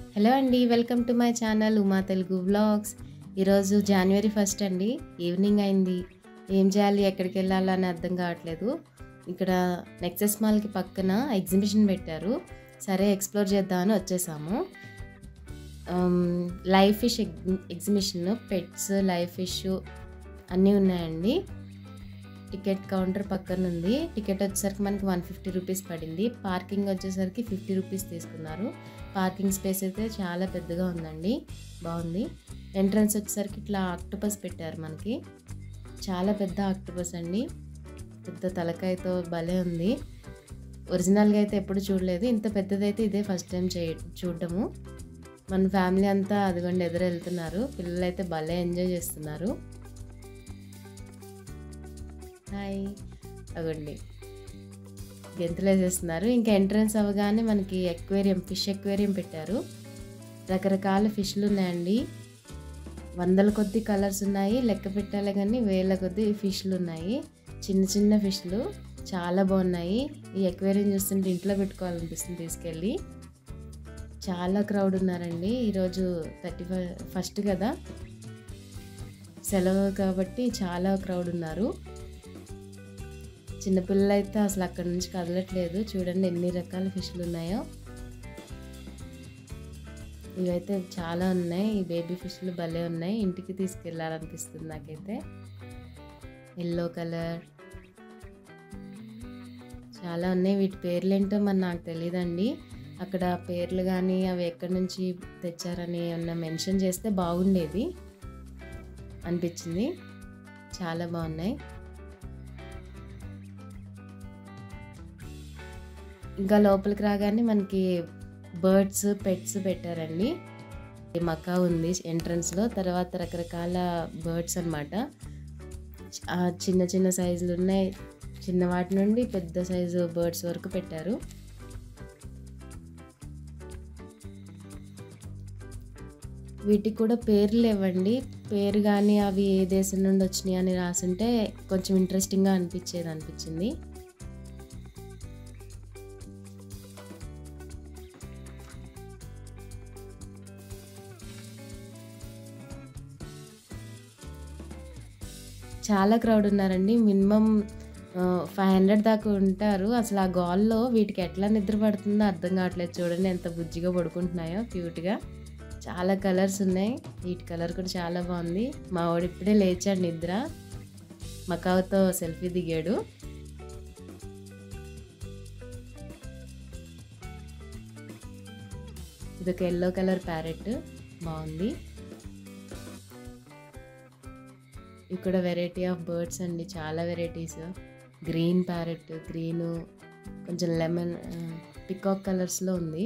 hello అండి welcome to my channel Uma Telugu vlogs ఈరోజు జనవరి ఫస్ట్ అండి ఈవినింగ్ అయింది ఏం చేయాలి ఎక్కడికి వెళ్ళాలి అని అర్థం కావట్లేదు ఇక్కడ నెక్సెస్ మాల్కి పక్కన ఎగ్జిబిషన్ పెట్టారు సరే ఎక్స్ప్లోర్ చేద్దామని వచ్చేసాము live fish exhibition pets live fish అన్నీ ఉన్నాయండి టికెట్ కౌంటర్ పక్కన ఉంది టికెట్ వచ్చేసరికి మనకి వన్ ఫిఫ్టీ రూపీస్ పడింది పార్కింగ్ వచ్చేసరికి ఫిఫ్టీ రూపీస్ తీసుకున్నారు పార్కింగ్ స్పేస్ అయితే చాలా పెద్దగా ఉందండి బాగుంది ఎంట్రన్స్ వచ్చేసరికి ఇట్లా ఆక్టోపస్ పెట్టారు మనకి చాలా పెద్ద ఆక్టోపస్ అండి పెద్ద తలకాయతో భలే ఉంది ఒరిజినల్గా అయితే ఎప్పుడు చూడలేదు ఇంత పెద్దదైతే ఇదే ఫస్ట్ టైం చే చూడడము మన ఫ్యామిలీ అంతా అదిగోండి ఎదురు వెళ్తున్నారు పిల్లలు అయితే భలే ఎంజాయ్ చేస్తున్నారు హాయ్ అగండి గెంతులు వేసేస్తున్నారు ఇంకా ఎంట్రన్స్ అవ్వగానే మనకి ఎక్వేరియం ఫిష్ ఎక్వేరియం పెట్టారు రకరకాల ఫిష్లు ఉన్నాయండి వందల కొద్ది కలర్స్ ఉన్నాయి లెక్క పెట్టాలి కానీ వేల కొద్ది ఫిష్లు ఉన్నాయి చిన్న చిన్న ఫిష్లు చాలా బాగున్నాయి ఈ ఎక్వేరియం చూస్తుంటే ఇంట్లో పెట్టుకోవాలనిపిస్తుంది తీసుకెళ్ళి చాలా క్రౌడ్ ఉన్నారండి ఈరోజు థర్టీ ఫస్ట్ కదా సెలవు కాబట్టి చాలా క్రౌడ్ ఉన్నారు చిన్నపిల్లలు అయితే అసలు అక్కడ నుంచి కదలట్లేదు చూడండి ఎన్ని రకాల ఫిష్లు ఉన్నాయో ఇవైతే చాలా ఉన్నాయి ఈ బేబీ ఫిష్లు భలే ఉన్నాయి ఇంటికి తీసుకెళ్ళాలనిపిస్తుంది నాకైతే ఎల్లో కలర్ చాలా ఉన్నాయి వీటి పేర్లు ఏంటో మరి నాకు తెలియదండి అక్కడ పేర్లు కానీ అవి ఎక్కడి నుంచి తెచ్చారని ఏమన్నా మెన్షన్ చేస్తే బాగుండేది అనిపించింది చాలా బాగున్నాయి ఇంకా లోపలికి రాగానే మనకి బర్డ్స్ పెట్స్ పెట్టారండి మకా ఉంది ఎంట్రన్స్లో తర్వాత రకరకాల బర్డ్స్ అనమాట చిన్న చిన్న సైజులు ఉన్నాయి చిన్న వాటి నుండి పెద్ద సైజు బర్డ్స్ వరకు పెట్టారు వీటికి కూడా పేర్లు ఇవ్వండి పేరు కానీ అవి ఏ దేశం నుండి వచ్చినాయి అని రాసుంటే కొంచెం ఇంట్రెస్టింగ్గా అనిపించేది అనిపించింది చాలా క్రౌడ్ ఉన్నారండి మినిమం ఫైవ్ హండ్రెడ్ దాకా ఉంటారు అసలు ఆ గాల్లో వీటికి ఎట్లా నిద్ర పడుతుందో అర్థం కావట్లేదు చూడండి ఎంత బుజ్జిగా పడుకుంటున్నాయో క్యూట్గా చాలా కలర్స్ ఉన్నాయి వీటి కలర్ కూడా చాలా బాగుంది మా వాడు ఇప్పుడే లేచాడు నిద్ర మకావుతో సెల్ఫీ దిగాడు ఇది ఒక ఎల్లో కలర్ ప్యారెట్ బాగుంది ఇక్కడ వెరైటీ ఆఫ్ బర్డ్స్ అండి చాలా వెరైటీస్ గ్రీన్ ప్యారెట్ గ్రీను కొంచెం లెమన్ పికాక్ కలర్స్లో ఉంది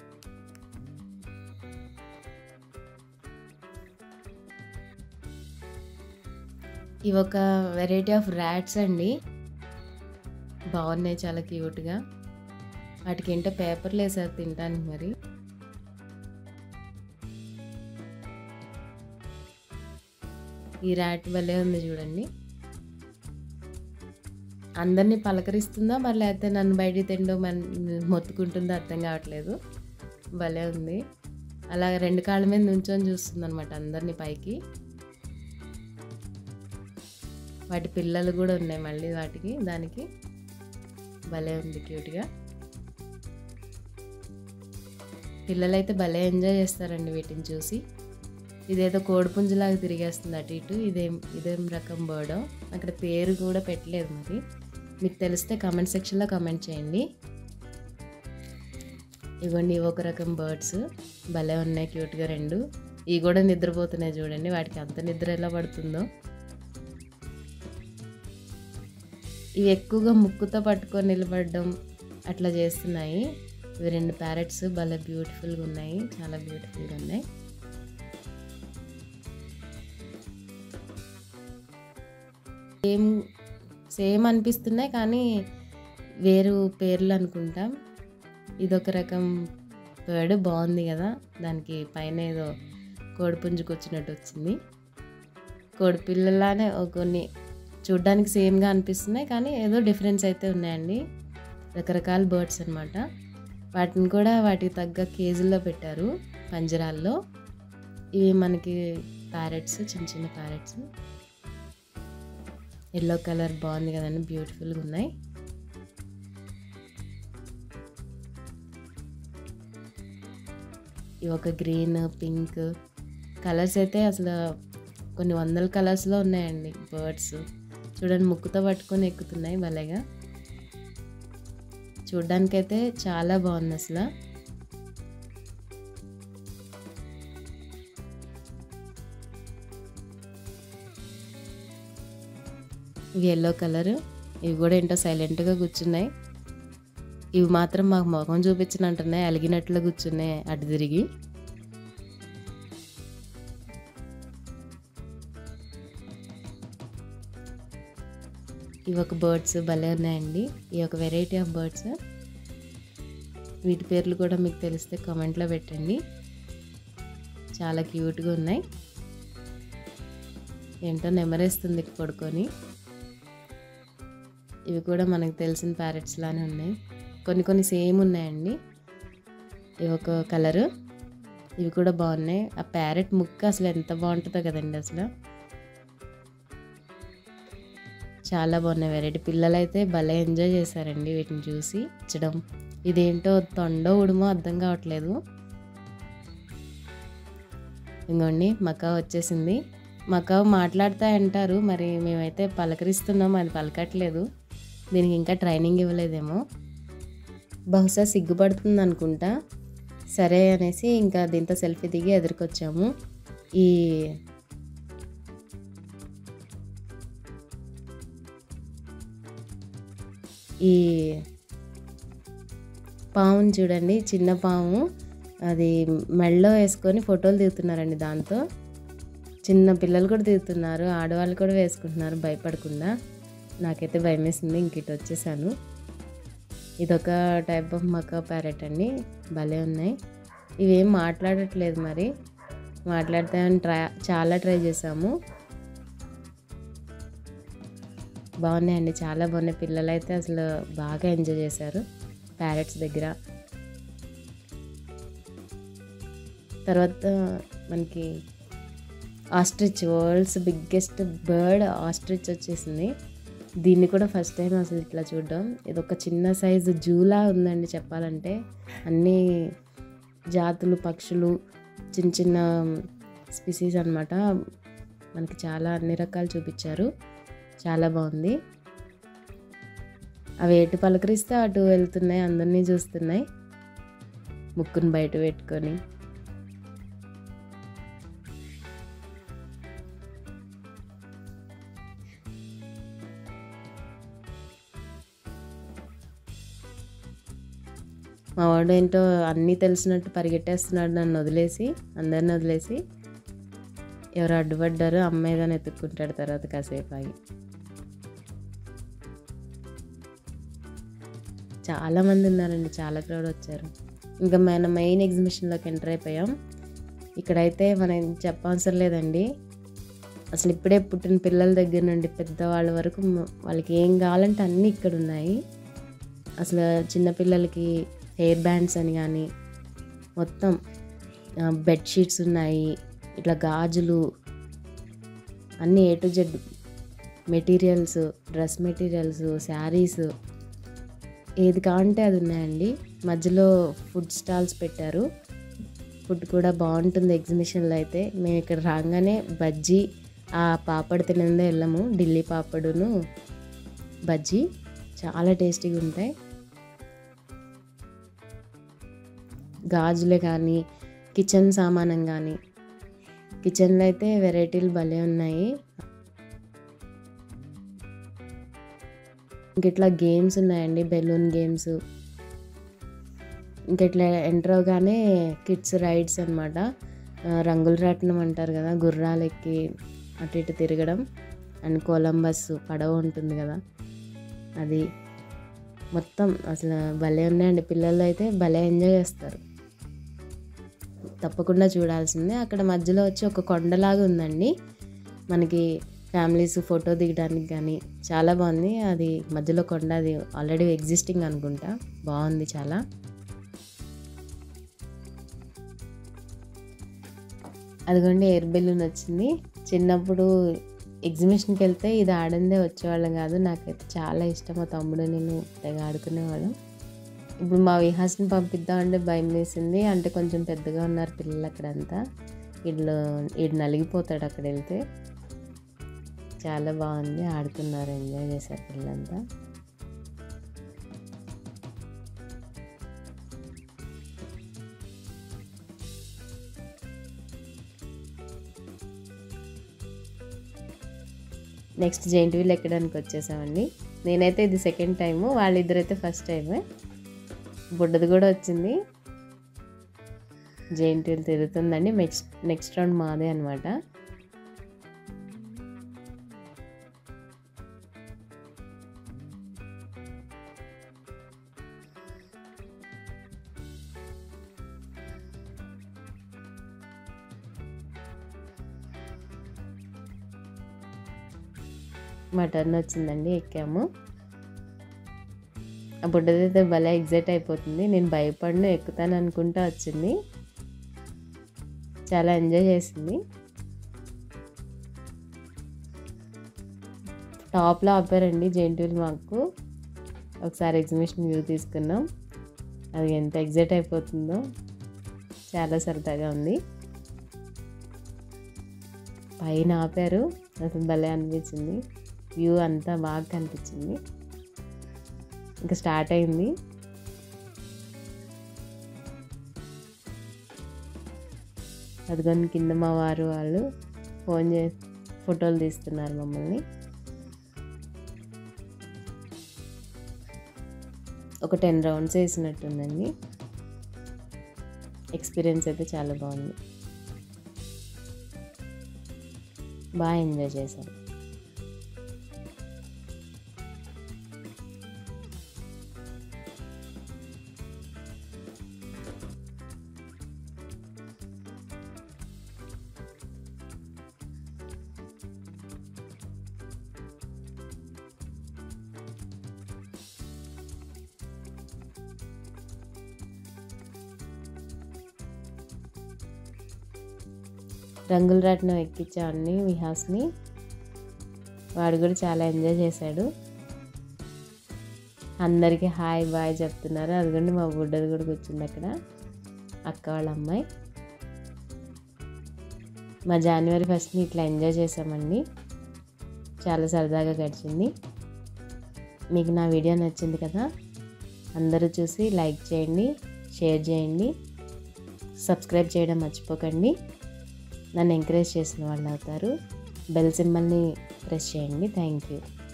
ఇవి ఒక వెరైటీ ఆఫ్ ర్యాట్స్ అండి బాగున్నాయి చాలా క్యూట్గా వాటికి ఏంటో పేపర్లు వేసారు తినడానికి మరి ఈ ర్యాట్ భలే ఉంది చూడండి అందరినీ పలకరిస్తుందా మరి లేకపోతే నన్ను బయటికి తిండో మన మొత్తుకుంటుందో అర్థం కావట్లేదు భలే ఉంది అలా రెండు కాళ్ళ మీద నుంచొని చూస్తుంది అనమాట అందరినీ పైకి వాటి పిల్లలు కూడా ఉన్నాయి మళ్ళీ వాటికి దానికి భలే ఉంది క్యూట్గా పిల్లలైతే భలే ఎంజాయ్ చేస్తారండి వీటిని చూసి ఇదేదో కోడిపుంజులాగా తిరిగేస్తుంది అటు ఇటు ఇదేం ఇదేం రకం బర్డో అక్కడ పేరు కూడా పెట్టలేదు మరి మీకు తెలిస్తే కమెంట్ సెక్షన్లో కమెంట్ చేయండి ఇవ్వండి ఇవి ఒక రకం బర్డ్స్ భలే ఉన్నాయి క్యూట్గా రెండు ఇవి కూడా నిద్రపోతున్నాయి చూడండి వాటికి అంత నిద్ర ఎలా పడుతుందో ఇవి ఎక్కువగా ముక్కుతో పట్టుకొని నిలబడడం అట్లా చేస్తున్నాయి ఇవి రెండు ప్యారెట్స్ భలే బ్యూటిఫుల్గా ఉన్నాయి చాలా బ్యూటిఫుల్గా ఉన్నాయి సేమ్ సేమ్ అనిపిస్తున్నాయి కానీ వేరు పేర్లు అనుకుంటాం ఇదొక రకం బర్డ్ బాగుంది కదా దానికి పైన ఏదో కోడిపుంజుకు వచ్చినట్టు వచ్చింది కోడిపిల్లలానే కొన్ని చూడ్డానికి సేమ్గా అనిపిస్తున్నాయి కానీ ఏదో డిఫరెన్స్ అయితే ఉన్నాయండి రకరకాల బర్డ్స్ అనమాట వాటిని కూడా వాటికి తగ్గ కేజీల్లో పెట్టారు పంజరాల్లో ఇవి మనకి ప్యారెట్స్ చిన్న చిన్న ప్యారెట్స్ ఎల్లో కలర్ బాగుంది కదండి బ్యూటిఫుల్గా ఉన్నాయి ఇవి ఒక గ్రీన్ పింక్ కలర్స్ అయితే అసలు కొన్ని వందల కలర్స్లో ఉన్నాయండి బర్డ్స్ చూడండి ముక్కుతో పట్టుకొని ఎక్కుతున్నాయి భలేగా చూడ్డానికైతే చాలా బాగుంది అసలు ఇవి ఎల్లో కలర్ ఇవి కూడా ఏంటో సైలెంట్గా కూర్చున్నాయి ఇవి మాత్రం మాకు ముఖం చూపించినట్టున్నాయి అలిగినట్లు కూర్చున్నాయి అటు తిరిగి ఇవి ఒక బర్డ్స్ భలే ఉన్నాయండి ఈ ఒక వెరైటీ ఆఫ్ బర్డ్స్ వీటి పేర్లు కూడా మీకు తెలిస్తే కామెంట్లో పెట్టండి చాలా క్యూట్గా ఉన్నాయి ఏంటో నెమరేస్తుంది పడుకొని ఇవి కూడా మనకు తెలిసిన ప్యారెట్స్ లానే ఉన్నాయి కొన్ని కొన్ని సేమ్ ఉన్నాయండి ఇవి ఒక కలరు ఇవి కూడా బాగున్నాయి ఆ ప్యారెట్ ముక్క అసలు ఎంత బాగుంటుందో కదండి అసలు చాలా బాగున్నాయి వెరైటీ పిల్లలైతే భలే ఎంజాయ్ చేశారండి వీటిని చూసి ఇచ్చడం ఇదేంటో తొండో ఉడుమో అర్థం కావట్లేదు ఇంకోండి మకా వచ్చేసింది మకా మాట్లాడుతా అంటారు మరి మేమైతే పలకరిస్తున్నాం అది పలకట్లేదు దీనికి ఇంకా ట్రైనింగ్ ఇవ్వలేదేమో బహుశా సిగ్గుపడుతుంది అనుకుంటా సరే అనేసి ఇంకా దీంతో సెల్ఫీ దిగి ఎదురుకొచ్చాము ఈ ఈ పావుని చూడండి చిన్న పాము అది మెళ్ళలో వేసుకొని ఫోటోలు దిగుతున్నారండి దాంతో చిన్న పిల్లలు కూడా దిగుతున్నారు ఆడవాళ్ళు కూడా వేసుకుంటున్నారు భయపడకుండా నాకైతే భయం వేసింది ఇంక ఇటు వచ్చేసాను ఇదొక టైప్ ఆఫ్ మకా ప్యారెట్ అండి భలే ఉన్నాయి ఇవేం మాట్లాడట్లేదు మరి మాట్లాడతామని ట్రై చాలా ట్రై చేసాము బాగున్నాయండి చాలా బాగున్నాయి పిల్లలు అయితే అసలు బాగా ఎంజాయ్ చేశారు ప్యారెట్స్ దగ్గర తర్వాత మనకి ostrich world's biggest bird ostrich వచ్చేసింది దీన్ని కూడా ఫస్ట్ టైం అసలు ఇట్లా చూడడం ఇది ఒక చిన్న సైజు జూలా ఉందండి చెప్పాలంటే అన్ని జాతులు పక్షులు చిన్న చిన్న స్పీసీస్ అనమాట మనకి చాలా అన్ని రకాలు చూపించారు చాలా బాగుంది అవి ఎటు పలకరిస్తే అటు వెళ్తున్నాయి అందరినీ చూస్తున్నాయి ముక్కును బయట పెట్టుకొని మా వాడు ఏంటో అన్నీ తెలిసినట్టు పరిగెట్టేస్తున్నాడు నన్ను వదిలేసి అందరిని వదిలేసి ఎవరు అడ్డుపడ్డారో అమ్మాయిదని ఎత్తుక్కుంటాడు తర్వాత కాసేపు ఆగి చాలా మంది ఉన్నారండి చాలా క్రౌడ్ వచ్చారు ఇంకా మన మెయిన్ ఎగ్జిబిషన్లోకి ఎంటర్ అయిపోయాం ఇక్కడైతే మనం చెప్పవసరం లేదండి అసలు ఇప్పుడే పుట్టిన పిల్లల దగ్గర నుండి పెద్దవాళ్ళ వరకు మ- వాళ్ళకి ఏం కావాలంటే అన్నీ ఇక్కడ ఉన్నాయి అసలు చిన్నపిల్లలకి హెయిర్ బ్యాండ్స్ అని కానీ మొత్తం బెడ్షీట్స్ ఉన్నాయి ఇట్లా గాజులు అన్నీ A to Z materials dress materials saris ఏది కావాలంటే అది ఉన్నాయండి మధ్యలో ఫుడ్ స్టాల్స్ పెట్టారు ఫుడ్ కూడా బాగుంటుంది ఎగ్జిబిషన్లో అయితే మేము ఇక్కడ రాగానే బజ్జీ ఆ పాపడ్ తినందే వెళ్ళాము ఢిల్లీ పాపడును బజ్జీ చాలా టేస్టీగా ఉంటాయి గాజులే కానీ కిచెన్ సామానం కానీ కిచెన్లో అయితే వెరైటీలు భలే ఉన్నాయి ఇంక ఇట్లా గేమ్స్ ఉన్నాయండి బెలూన్ గేమ్స్ ఇంక ఇట్లా ఎంటర్ అవగానే కిడ్స్ రైడ్స్ అనమాట రంగుల రాట్నం అంటారు కదా గుర్రాలు ఎక్కి అటు ఇటు తిరగడం అండ్ కొలంబస్ పడవ ఉంటుంది కదా అది మొత్తం అసలు భలే ఉన్నాయండి పిల్లలు అయితే భలే ఎంజాయ్ చేస్తారు తప్పకుండా చూడాల్సిందే అక్కడ మధ్యలో వచ్చి ఒక కొండలాగా ఉందండి మనకి ఫ్యామిలీస్ ఫోటో దిగడానికి కానీ చాలా బాగుంది అది మధ్యలో కొండ అది ఆల్రెడీ ఎగ్జిస్టింగ్ అనుకుంటా బాగుంది చాలా అదిగోండి ఎయిర్ బెలూన్ వచ్చింది చిన్నప్పుడు ఎగ్జిబిషన్కి వెళ్తే ఇది ఆడందే వచ్చేవాళ్ళం కాదు నాకైతే చాలా ఇష్టం మా తమ్ముడు నేను తెగ ఆడుకునేవాళ్ళం ఇప్పుడు మా విహాస్ని పంపిద్దామంటే భయం వేసింది అంటే కొంచెం పెద్దగా ఉన్నారు పిల్లలు అక్కడంతా వీళ్ళు వీడు నలిగిపోతాడు అక్కడ వెళ్తే చాలా బాగుంది ఆడుకున్నారు ఎంజాయ్ చేశారు పిల్లలంతా నెక్స్ట్ జెయింట్ వీల్ ఎక్కడానికి వచ్చేసామండి నేనైతే ఇది సెకండ్ టైము వాళ్ళిద్దరైతే ఫస్ట్ టైమే బుడ్డది కూడా వచ్చింది జెయింట్ వీల్ తిరుగుతుందండి నెక్స్ట్ నెక్స్ట్ రౌండ్ మాదే అనమాట మా టర్న్ వచ్చిందండి ఎక్కాము ఆ బుడ్డదైతే భలే ఎగ్జైట్ అయిపోతుంది నేను భయపడను ఎక్కుతాను అనుకుంటా వచ్చింది చాలా ఎంజాయ్ చేసింది టాప్లో ఆపారండి జెంటూల్ మాకు ఒకసారి ఎగ్జిబిషన్ వ్యూ తీసుకున్నాం అది ఎంత ఎగ్జైట్ అయిపోతుందో చాలా సరదాగా ఉంది పైన ఆపారు అసలు భలే అనిపించింది వ్యూ అంతా బాగా కనిపించింది ఇంకా స్టార్ట్ అయింది అదిగొని కింద మా వారు వాళ్ళు ఫోన్ చేసి ఫోటోలు తీస్తున్నారు మమ్మల్ని ఒక టెన్ రౌండ్స్ వేసినట్టుందండి ఎక్స్పీరియన్స్ అయితే చాలా బాగుంది బాగా ఎంజాయ్ చేశాను రంగుల రాట్నం ఎక్కించామండి విహాస్ని వాడు కూడా చాలా ఎంజాయ్ చేశాడు అందరికీ హాయ్ బాయ్ చెప్తున్నారు అదిగోండి మా బుడ్డది కూడా కూర్చుంది అక్కడ అక్క వాళ్ళ అమ్మాయి మా జనవరి ఫస్ట్ని ఇట్లా ఎంజాయ్ చేసామండి చాలా సరదాగా గడిచింది మీకు నా వీడియో నచ్చింది కదా అందరూ చూసి లైక్ చేయండి షేర్ చేయండి సబ్స్క్రైబ్ చేయడం మర్చిపోకండి నన్ను ఎంకరేజ్ చేసిన వాళ్ళు అవుతారు బెల్ సింబల్ని ప్రెస్ చేయండి థ్యాంక్ యూ